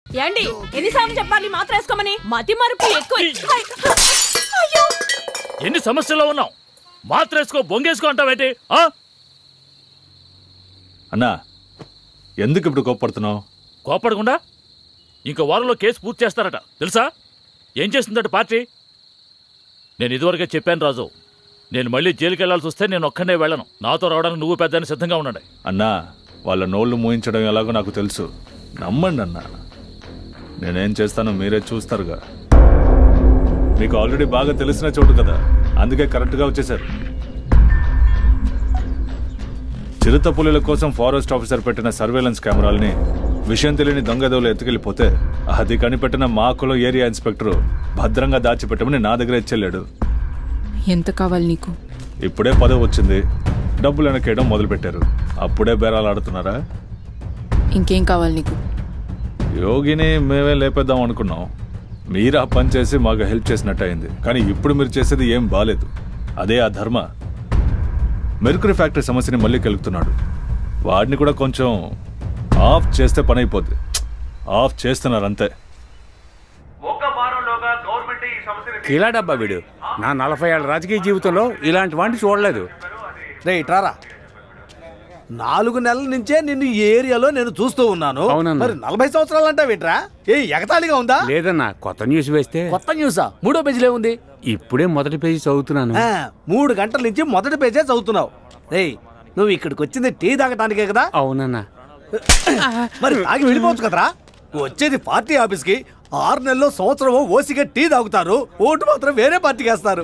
ఏండి ఎన్నిసార్లు చెప్పాలి మాత్రం వేసుకోమని మతి మరుపు ఎక్కువ హై, అయ్యో ఎన్ని సమస్యల్లో ఉన్నావు మాత్రేసుకో బొంగేసుకో అంటావేంటి ఆ? అన్నా ఎందుకు ఇప్పుడు కోప్పడుతున్నావు కోపడకుండా ఇంకో వారంలో కేసు పూర్తి చేస్తారట తెలుసా ఏం చేస్తుందట పార్టీ నేను ఇదివరకే చెప్పాను రాజు నేను మళ్ళీ జైలుకి వెళ్లాల్సి వస్తే నేను ఒక్కడే వెళ్ళను నాతో రావడానికి నువ్వు పెద్దని సిద్ధంగా ఉండండి అన్నా వాళ్ళ నోళ్ళు మూయించడం ఎలాగో నాకు తెలుసు నమ్మండి అన్నా నేనేం చేస్తానో మీరే చూస్తారుగా మీకు ఆల్రెడీ బాగా తెలిసిన చోటు కదా అందుకే కరెక్ట్గా వచ్చేసారు చిరుత పులుల కోసం ఫారెస్ట్ ఆఫీసర్ పెట్టిన సర్వేలెన్స్ కెమెరాల్ని విషయం తెలియని దొంగదోలు ఎత్తుకెళ్ళిపోతే అది కనిపెట్టిన మాకులో ఏరియా ఇన్స్పెక్టర్ భద్రంగా దాచిపెట్టమని నా దగ్గర ఇచ్చెళ్ళాడు ఎంత కావాలి నీకు ఇప్పుడే పదవి వచ్చింది డబ్బులు వెనకేయడం మొదలుపెట్టారు అప్పుడే బేరాలు ఆడుతున్నారా ఇంకేం కావాలి నీకు యోగిని మేమే లేపేద్దాం అనుకున్నాం మీరు ఆ పని చేసి మాకు హెల్ప్ చేసినట్టు అయింది కానీ ఇప్పుడు మీరు చేసేది ఏం బాలేదు అదే ఆ ధర్మ మెర్కురీ ఫ్యాక్టరీ సమస్యని మళ్ళీ కెలుగుతున్నాడు వాడిని కూడా కొంచెం ఆఫ్ చేస్తే పని అయిపోద్ది ఆఫ్ చేస్తున్నారు అంతే ఇలా డబ్బా వీడు నా నలభై ఏళ్ళ రాజకీయ జీవితంలో ఇలాంటి వాడిని చూడలేదు రే ఇట్రారా నాలుగు నెలల నుంచే నిన్ను ఈ ఏరియాలో నేను చూస్తూ ఉన్నాను అవునన్నా. మరి నలభై సంవత్సరాలు అంటే విట్రా ఏ ఎగతాళిగా ఉందా లేదన్నా కొత్త న్యూస్ వేస్తే కొత్త న్యూసా మూడో పేజీలో ఉంది ఇప్పుడే మొదటి పేజీ చదువుతున్నాను ఆ, మూడు గంటల నుంచి మొదటి పేజే చదువుతున్నావు రే నువ్వు ఇక్కడికి వచ్చింది టీ తాగటానికే కదా అవునన్నా మరి తాగి వెళ్ళిపోవచ్చు కదరా వచ్చేది పార్టీ ఆఫీస్ కి ఆరు నెలల్లో సంవత్సరం ఓసిగా టీ తాగుతారు ఓటు మాత్రం వేరే పార్టీకి వేస్తారు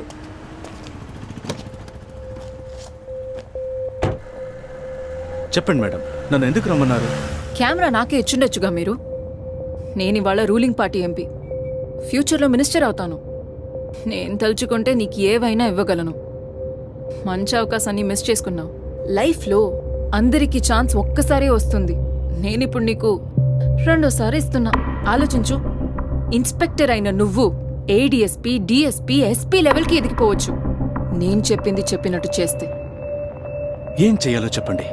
చెప్పండి మేడం నన్ను ఎందుకు రమ్మన్నారు కెమెరా నాకే ఇచ్చుండొచ్చుగా మీరు నేను ఇవాళ రూలింగ్ పార్టీ ఎంపీ ఫ్యూచర్లో మినిస్టర్ అవుతాను నేను తలుచుకుంటే నీకు ఏవైనా ఇవ్వగలను మంచి అవకాశాన్ని మిస్ చేసుకున్నావు లైఫ్లో అందరికీ ఛాన్స్ ఒక్కసారే వస్తుంది నేనిప్పుడు నీకు రెండోసారి ఇస్తున్నా ఆలోచించు ఇన్స్పెక్టర్ అయిన నువ్వు ఏడిఎస్పీ డిఎస్పీ ఎస్పీ లెవెల్కి ఎదిగిపోవచ్చు నేను చెప్పింది చెప్పినట్టు చేస్తే ఏం చెయ్యాలో చెప్పండి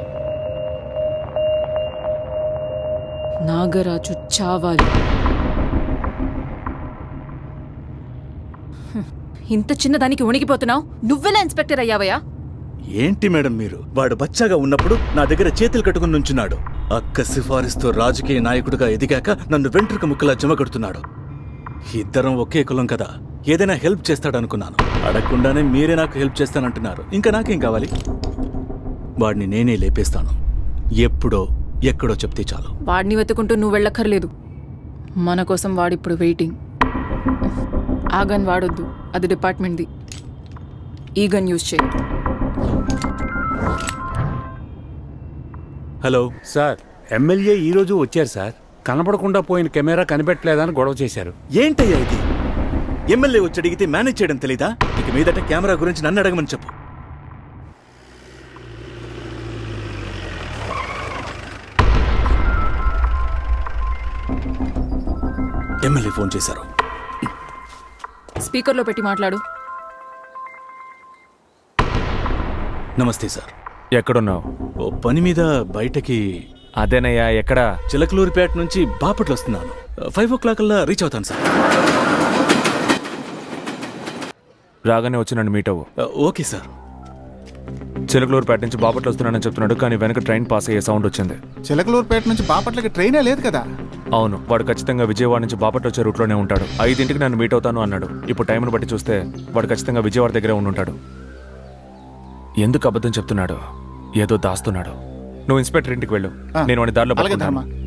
నాగరాజు చావాలి హ్మ్. ఇంత చిన్నదానికి వణికిపోతున్నావు నువ్వెలా ఇన్స్పెక్టర్ అయ్యావయ్యా ఏంటి మేడం మీరు వాడు బచ్చాగా ఉన్నప్పుడు నా దగ్గర చేతులు కట్టుకుని నుంచున్నాడు అక్క సిఫారసుతో రాజకీయ నాయకుడిగా ఎదిగాక నన్ను వెంట్రుక ముక్కలా జమగడుతున్నాడు ఇద్దరం ఒకే కులం కదా ఏదైనా హెల్ప్ చేస్తాడనుకున్నాను అడగకుండానే మీరే నాకు హెల్ప్ చేస్తానంటున్నారు ఇంకా నాకేం కావాలి వాడిని నేనే లేపేస్తాను ఎప్పుడో ఎక్కడో చెప్తే చాలు వాడిని వెతుకుంటూ నువ్వు వెళ్ళక్కర్లేదు మన కోసం వాడిప్పుడు వెయిటింగ్ ఆ గన్ వాడొద్దు అది డిపార్ట్మెంట్ది ఈ గన్ యూజ్ చేయి హలో సార్ ఎమ్మెల్యే ఈ రోజు వచ్చారు సార్ కనపడకుండా పోయిన కెమెరా కనిపెట్టలేదని గొడవ చేశారు ఏంటయ్యా ఇది ఎమ్మెల్యే వచ్చి అడిగితే మేనేజ్ చేయడం తెలీదా ఇక మీదట కెమెరా గురించి నన్ను అడగమని చెప్పు ఎమ్మెల్యే ఫోన్ చేశారు స్పీకర్లో పెట్టి మాట్లాడు నమస్తే సార్ ఎక్కడున్నావు ఓ పని మీద బయటకి అదేనయ్యా ఎక్కడ చిలకలూరిపేట నుంచి బాపట్ల వస్తున్నాను ఫైవ్ ఓ క్లాక్ అల్లా రీచ్ అవుతాను సార్ రాగానే వచ్చి నన్ను మీట్ అవ్వు ఓకే సార్ చిలకలూరుపేట నుంచి బాపట్ల వస్తున్నానని చెప్తున్నాడు కానీ వెనక ట్రైన్ పాస్ అయ్యే సౌండ్ వచ్చింది చిలకలూరుపేట నుంచి బాపట్లకి ట్రైనే లేదు కదా అవును వాడు ఖచ్చితంగా విజయవాడ నుంచి బాపట్ల వచ్చే రూట్లోనే ఉంటాడు ఐదింటికి నన్ను మీట్ అవుతాను అన్నాడు ఇప్పుడు టైంను బట్టి చూస్తే వాడు ఖచ్చితంగా విజయవాడ దగ్గరే ఉండి ఉంటాడు ఎందుకు అబద్ధం చెప్తున్నాడు ఏదో దాస్తున్నాడు నువ్వు ఇన్స్పెక్టర్ ఇంటికి వెళ్ళు ఆ, నేను వాడి దారిలో అలాగే పట్టుకుంటాను. ధర్మ